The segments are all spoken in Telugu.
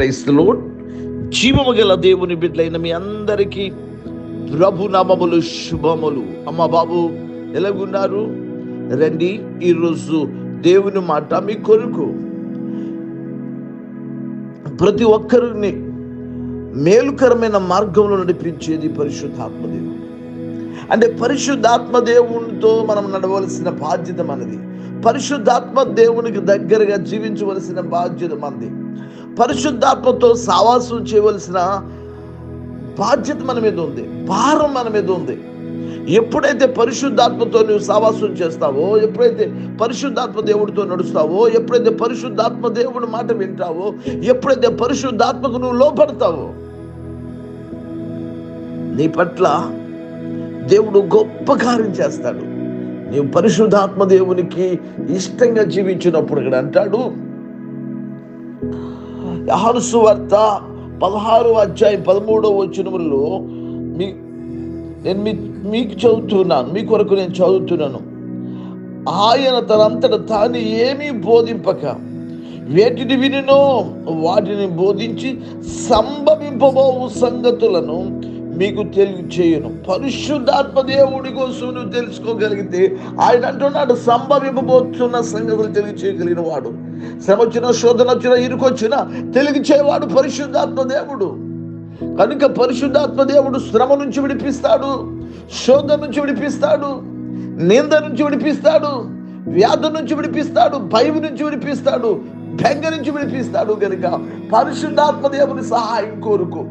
క్రైస్తలో జీవము గల దేవుని బిడ్డలైన మీ అందరికీ ప్రభు నామములు శుభములు అమ్మ బాబు ఎలాగున్నారు రండి ఈరోజు దేవుని మాట మీ కొరకు ప్రతి ఒక్కరిని మేలుకరమైన మార్గంలో నడిపించేది పరిశుద్ధాత్మ దేవుడు అంటే పరిశుద్ధాత్మ దేవునితో మనం నడవలసిన బాధ్యత మనది పరిశుద్ధాత్మ దేవునికి దగ్గరగా జీవించవలసిన బాధ్యత మనది పరిశుద్ధాత్మతో సావాసం చేయవలసిన బాధ్యత మన మీద ఉంది భారం మన మీద ఉంది ఎప్పుడైతే పరిశుద్ధాత్మతో నువ్వు సావాసం చేస్తావో ఎప్పుడైతే పరిశుద్ధాత్మ దేవుడితో నడుస్తావో ఎప్పుడైతే పరిశుద్ధాత్మ దేవుడి మాట వింటావో ఎప్పుడైతే పరిశుద్ధాత్మకు నువ్వు లోపడతావో నీ పట్ల దేవుడు గొప్ప కార్యం చేస్తాడు నీవు పరిశుద్ధాత్మ దేవునికి ఇష్టంగా జీవించినప్పుడు ఇక్కడ అంటాడు యహాను వార్త పదహారు అధ్యాయం పదమూడవ వచనములో మీ నేను మీ మీకు చదువుతున్నాను మీ కొరకు నేను చదువుతున్నాను ఆయన తనంతట తాను ఏమీ బోధింపక వేటిని వినినో వాటిని బోధించి సంభవింపబోవు సంగతులను మీకు తెలియచేయను పరిశుద్ధాత్మ దేవుడి కోసం నువ్వు తెలుసుకోగలిగితే ఆయన అంటున్నాడు సంభవింపబోతున్న సంగతులు తెలియచేయగలిగిన వాడు శ్రమ వచ్చిన శోధన వచ్చిన ఇరుకొచ్చిన తెలియచేవాడు పరిశుద్ధాత్మ దేవుడు కనుక పరిశుద్ధాత్మ దేవుడు శ్రమ నుంచి విడిపిస్తాడు శోధన నుంచి విడిపిస్తాడు నింద నుంచి విడిపిస్తాడు వ్యాధి నుంచి విడిపిస్తాడు భయం నుంచి విడిపిస్తాడు బెంగ నుంచి విడిపిస్తాడు కనుక పరిశుద్ధాత్మ దేవుని సహాయం కోరుకో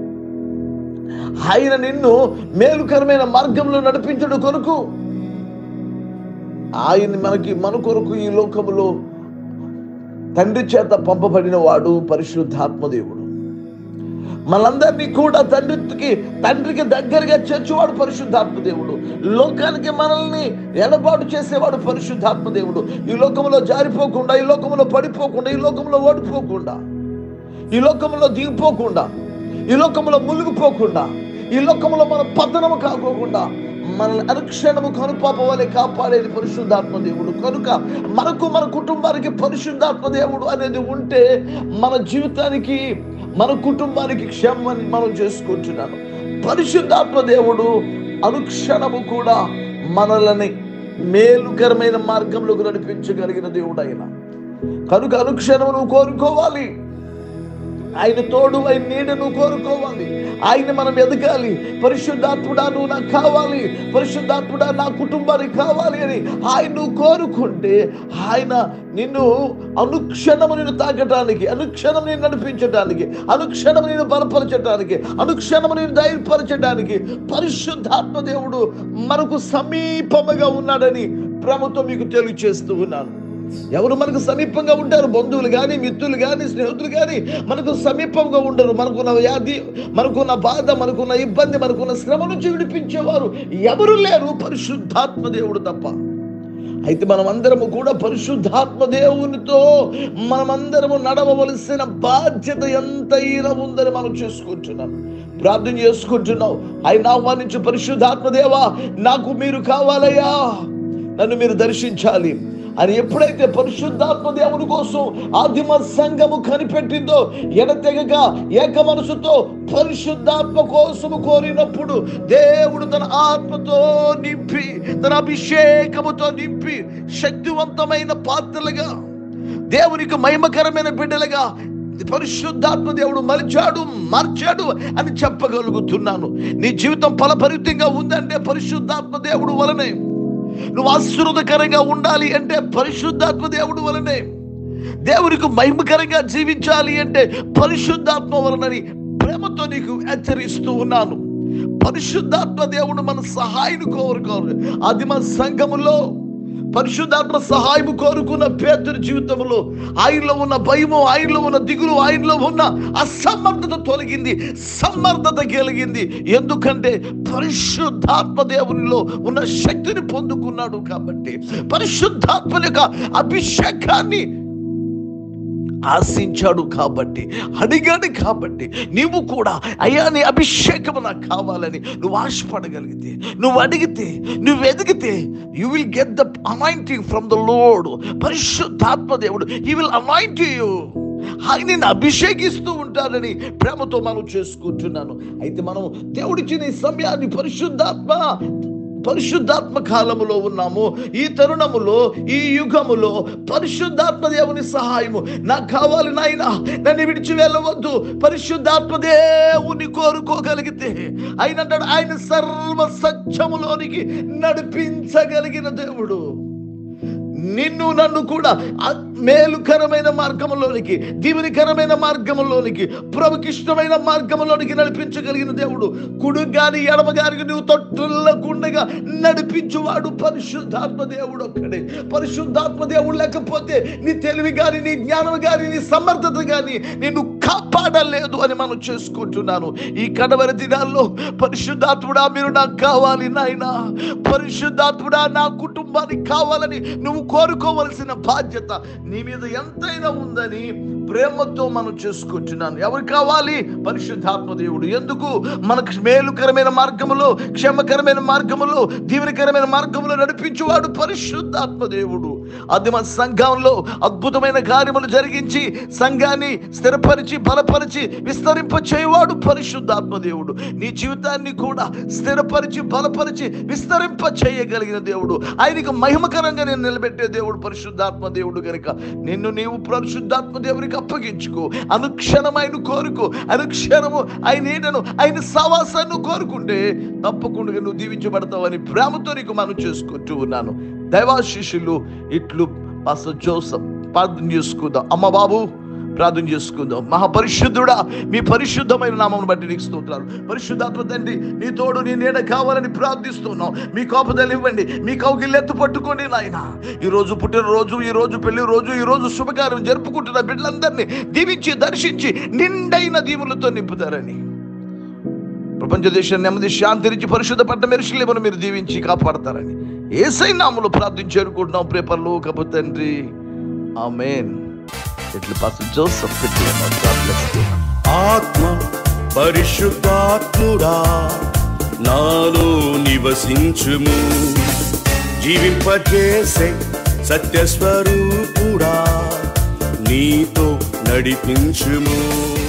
ఆయన నిన్ను మేలుకరమైన మార్గంలో నడిపించడు కొరకు ఆయన మనకి మన కొరకు ఈ లోకములో తండ్రి చేత పంపబడిన వాడు పరిశుద్ధాత్మ దేవుడు మనందరినీ కూడా తండ్రికి తండ్రికి దగ్గరగా చేర్చువాడు పరిశుద్ధాత్మ దేవుడు లోకానికి మనల్ని ఎడబాటు చేసేవాడు పరిశుద్ధాత్మ దేవుడు ఈ లోకంలో జారిపోకుండా ఈ లోకంలో పడిపోకుండా ఈ లోకంలో ఓడిపోకుండా ఈ లోకంలో దిగిపోకుండా ఈ లోకంలో మునిగిపోకుండా ఈ లోకంలో మన పతనము కాకోకుండా మనల్ని అనుక్షణము కనుపాప వలె కాపాడేది పరిశుద్ధాత్మ దేవుడు కనుక మనకు మన కుటుంబానికి పరిశుద్ధాత్మ దేవుడు అనేది ఉంటే మన జీవితానికి మన కుటుంబానికి క్షేమాన్ని మనం చేసుకుంటున్నాను పరిశుద్ధాత్మ దేవుడు అనుక్షణము కూడా మనల్ని మేలుకరమైన మార్గంలోకి నడిపించగలిగిన దేవుడు ఆయన కనుక అనుక్షణము నువ్వు కోరుకోవాలి ఆయన తోడు ఆయన నీడ నువ్వు కోరుకోవాలి ఆయన మనం ఎదగాలి పరిశుద్ధాత్ముడా నువ్వు నాకు కావాలి పరిశుద్ధాత్ముడా నా కుటుంబానికి కావాలి అని ఆయన నువ్వు కోరుకుంటే ఆయన నిన్ను అనుక్షణము నిన్ను తాకటానికి అనుక్షణం నేను నడిపించడానికి అనుక్షణం నేను బలపరచడానికి అనుక్షణము నేను ధైర్యపరచడానికి పరిశుద్ధాత్మ దేవుడు మనకు సమీపముగా ఉన్నాడని ప్రభుత్వం మీకు తెలియచేస్తూ ఉన్నాను ఎవరు మనకు సమీపంగా ఉంటారు బంధువులు కానీ మిత్రులు కానీ స్నేహితులు కానీ మనకు సమీపంగా ఉండరు మనకున్న వ్యాధి మనకున్న బాధ మనకున్న ఇబ్బంది మనకున్న శ్రమ నుంచి విడిపించేవారు ఎవరు లేరు పరిశుద్ధాత్మ దేవుడు తప్ప అయితే మనమందరము కూడా పరిశుద్ధాత్మ దేవునితో మనమందరము నడవవలసిన బాధ్యత ఎంతైనా ఉందని మనం చేసుకుంటున్నాం ప్రార్థన చేసుకుంటున్నావు ఆయన ఆహ్వానించు పరిశుద్ధాత్మ దేవా నాకు మీరు కావాలయ్యా నన్ను మీరు దర్శించాలి అని ఎప్పుడైతే పరిశుద్ధాత్మ దేవుని కోసం ఆదిమ సంఘము కనిపెట్టిందో ఎడతెగక ఏక మనసుతో పరిశుద్ధాత్మ కోసము కోరినప్పుడు దేవుడు తన ఆత్మతో నింపి తన అభిషేకముతో నింపి శక్తివంతమైన పాత్రలుగా దేవునికి మహిమకరమైన బిడ్డలుగా పరిశుద్ధాత్మ దేవుడు మలిచాడు మార్చాడు అని చెప్పగలుగుతున్నాను నీ జీవితం ఫలపరితంగా ఉందంటే పరిశుద్ధాత్మ దేవుడు వలనే నువ్వు ఆశీర్వదకరంగా ఉండాలి అంటే పరిశుద్ధాత్మ దేవుడు వలనే దేవునికి మహిమకరంగా జీవించాలి అంటే పరిశుద్ధాత్మ వలనని ప్రేమతో నీకు హెచ్చరిస్తూ ఉన్నాను పరిశుద్ధాత్మ దేవుడు మన సహాయం కోరుకోరు అది మన సంఘములో పరిశుద్ధాత్మ సహాయం కోరుకున్న పేదరి జీవితంలో ఆయనలో ఉన్న భయము ఆయనలో ఉన్న దిగులు ఆయనలో ఉన్న అసమర్థత తొలగింది సమర్థత కలిగింది ఎందుకంటే పరిశుద్ధాత్మ దేవునిలో ఉన్న శక్తిని పొందుకున్నాడు కాబట్టి పరిశుద్ధాత్మ యొక్క అభిషేకాన్ని ఆశించాడు కాబట్టి అడిగాడు కాబట్టి నీవు కూడా అయ్యా నీ అభిషేకం నాకు కావాలని నువ్వు ఆశపడగలిగితే నువ్వు అడిగితే నువ్వు ఎదిగితే you will get the anointing from the Lord పరిశుద్ధాత్మ దేవుడు ఈ విల్ అనాయింట్ యూ ఆయనని అభిషేకిస్తూ ఉంటారని ప్రేమతో మనం చేసుకుంటున్నాను అయితే మనం దేవుడిచ్చిన ఈ సమయాన్ని పరిశుద్ధాత్మ పరిశుద్ధాత్మ కాలములో ఉన్నాము ఈ తరుణములో ఈ యుగములో పరిశుద్ధాత్మ దేవుని సహాయము నాకు కావాలి నాయన నన్ను విడిచి వెళ్ళవద్దు పరిశుద్ధాత్మ దేవుని కోరుకోగలిగితే ఆయన అంటాడు ఆయన సర్వ సత్యములోనికి నడిపించగలిగిన దేవుడు నిన్ను నన్ను కూడా ఆ మేలుకరమైన మార్గములోనికి దీవెనికరమైన మార్గములోనికి ప్రభుకిష్టమైన మార్గములోనికి నడిపించగలిగిన దేవుడు కుడు గాని ఎడమ గాని నువ్వు తొట్టులకుండగా నడిపించువాడు పరిశుద్ధాత్మ దేవుడు ఒక్కడే పరిశుద్ధాత్మ దేవుడు లేకపోతే నీ తెలివి గాని నీ జ్ఞానం గాని నీ సమర్థత గాని నిన్ను కాపాడలేదు అని మనం చేసుకుంటున్నాను ఈ కడవరి దినాల్లో పరిశుద్ధాత్ముడా మీరు నాకు కావాలి నాయనా పరిశుద్ధాత్ముడా నా కుటుంబానికి కావాలని నువ్వు కోరుకోవలసిన బాధ్యత నీ మీద ఎంతైనా ఉందని ప్రేమతో మనం చేసుకుంటున్నాను ఎవరు కావాలి పరిశుద్ధాత్మ దేవుడు ఎందుకు మనకు మేలుకరమైన మార్గములో క్షేమకరమైన మార్గములో దీవెనకరమైన మార్గములో నడిపించువాడు పరిశుద్ధాత్మ దేవుడు అది మన సంఘంలో అద్భుతమైన కార్యములు జరిగించి సంఘాన్ని స్థిరపరిచి బలపరిచి విస్తరింప చేయవాడు పరిశుద్ధాత్మ దేవుడు నీ జీవితాన్ని కూడా స్థిరపరిచి బలపరిచి విస్తరింప చేయగలిగిన దేవుడు ఆయనకు మహిమకరంగా నేను నిలబెట్టే దేవుడు పరిశుద్ధాత్మ దేవుడు గనుక నిన్ను నీవు పరిశుద్ధాత్మ దేవునికి అప్పగించుకో అనుక్షణం ఆయన కోరుకో అనుక్షణము ఆయన ఏడను ఆయన సవాసాన్ని కోరుకుంటే తప్పకుండా నువ్వు దీవించబడతావని ప్రేమతో నీకు మనం చేసుకుంటూ ఉన్నాను దైవాశిష్యులు ఇట్లు పాస్టర్ జోసఫ్ ప్రార్థన చేసుకుందాం అమ్మ బాబు ప్రార్థన చేసుకుందాం మహాపరిశుద్ధుడా మీ పరిశుద్ధమైన నామం బట్టి నీకు స్తోత్రాలు పరిశుద్ధాత్మ తండ్రి నీ తోడు నీ నీడ కావాలని ప్రార్థిస్తున్నాం మీ కోపదలు ఇవ్వండి మీ కౌగిల్లెత్తు పట్టుకోండి నాయన ఈ రోజు పుట్టినరోజు ఈ రోజు పెళ్లి రోజు ఈ రోజు శుభకార్యం జరుపుకుంటున్న బిడ్డలందరినీ దీవించి దర్శించి నిండైన దీవులతో నింపుతారని ప్రపంచ దేశాన్ని నెమ్మది శాంతిరించి పరిశుద్ధ పట్ల మెరుషులేమని మీరు దీవించి కాపాడతారని ఏసై నాములు ప్రార్థించి చేరుకుంటున్నాం ప్రేపర్లు కపు తండ్రి ఆమెన్ ఇట్లు పాస్ జోసఫ్ పెట్టేమో. God bless you. ఆత్మ పరిశుద్ధాత్ముడా నాలో నివసించుము జీవింపజేసే సత్యస్వరూపుడా నీతో నడిపించుము